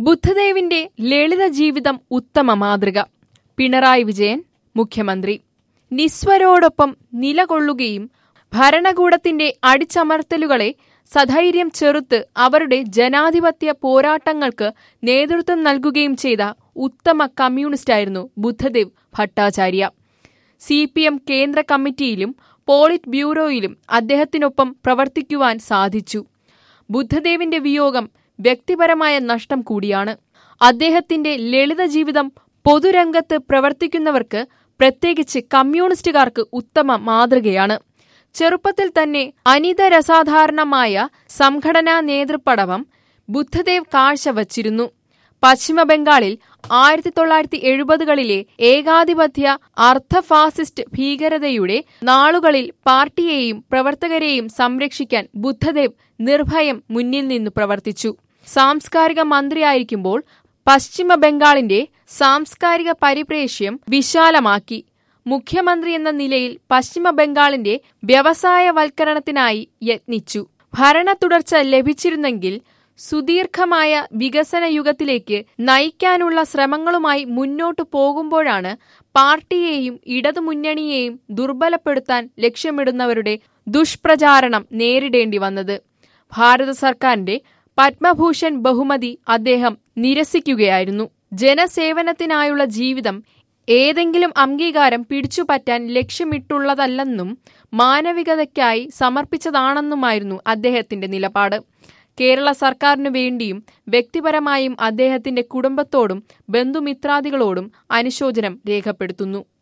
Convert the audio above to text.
ബുദ്ധദേവിന്റെ ലളിത ജീവിതം ഉത്തമ മാതൃക പിണറായി വിജയൻ മുഖ്യമന്ത്രി നിസ്വരോടൊപ്പം നിലകൊള്ളുകയും ഭരണകൂടത്തിന്റെ അടിച്ചമർത്തലുകളെ സധൈര്യം ചെറുത്ത് അവരുടെ ജനാധിപത്യ പോരാട്ടങ്ങൾക്ക് നേതൃത്വം നൽകുകയും ചെയ്ത ഉത്തമ കമ്മ്യൂണിസ്റ്റായിരുന്നു Buddhadeb Bhattacharya C P M കേന്ദ്ര കമ്മിറ്റിയിലും പോളിറ്റ് ബ്യൂറോയിലും അദ്ദേഹത്തിനൊപ്പം പ്രവർത്തിക്കുവാൻ സാധിച്ചു ബുദ്ധദേവിന്റെ വിയോഗം വ്യക്തിപരമായ നഷ്ടം കൂടിയാണ് അദ്ദേഹത്തിന്റെ ലളിത ജീവിതം പൊതുരംഗത്ത് പ്രവർത്തിക്കുന്നവർക്ക് പ്രത്യേകിച്ച് കമ്മ്യൂണിസ്റ്റുകാർക്ക് ഉത്തമ മാതൃകയാണ് ചെറുപ്പത്തിൽ തന്നെ അനിതരസാധാരണമായ സംഘടനാ നേതൃപടവം ബുദ്ധദേവ് കാഴ്ചവച്ചിരുന്നു പശ്ചിമബംഗാളിൽ ആയിരത്തി തൊള്ളായിരത്തി എഴുപതുകളിലെ ഏകാധിപത്യ അർദ്ധ ഫാസിസ്റ്റ് ഭീകരതയുടെ നാളുകളിൽ പാർട്ടിയെയും പ്രവർത്തകരെയും സംരക്ഷിക്കാൻ ബുദ്ധദേവ് നിർഭയം മുന്നിൽ നിന്ന് പ്രവർത്തിച്ചു സാംസ്കാരിക മന്ത്രിയായിരിക്കുമ്പോൾ പശ്ചിമ ബംഗാളിന്റെ സാംസ്കാരിക പരിപ്രേക്ഷ്യം വിശാലമാക്കി മുഖ്യമന്ത്രി എന്ന നിലയിൽ പശ്ചിമ ബംഗാളിന്റെ വ്യവസായവൽക്കരണത്തിനായി യത്നിച്ചു ഭരണ തുടർച്ച ലഭിച്ചിരുന്നെങ്കിൽ സുദീർഘമായ വികസന യുഗത്തിലേക്ക് നയിക്കാനുള്ള ശ്രമങ്ങളുമായി മുന്നോട്ടു പോകുമ്പോഴാണ് പാർട്ടിയെയും ഇടതുമുന്നണിയെയും ദുർബലപ്പെടുത്താൻ ലക്ഷ്യമിടുന്നവരുടെ ദുഷ്പ്രചാരണം നേരിടേണ്ടി വന്നത് ഭാരത സർക്കാരിന്റെ പത്മഭൂഷൺ ബഹുമതി അദ്ദേഹം നിരസിക്കുകയായിരുന്നു ജനസേവനത്തിനായുള്ള ജീവിതം ഏതെങ്കിലും അംഗീകാരം പിടിച്ചുപറ്റാൻ ലക്ഷ്യമിട്ടുള്ളതല്ലെന്നും മാനവികതയ്ക്കായി സമർപ്പിച്ചതാണെന്നുമായിരുന്നു അദ്ദേഹത്തിന്റെ നിലപാട് കേരള സർക്കാരിനു വേണ്ടിയും വ്യക്തിപരമായും അദ്ദേഹത്തിന്റെ കുടുംബത്തോടും ബന്ധുമിത്രാദികളോടും അനുശോചനം രേഖപ്പെടുത്തുന്നു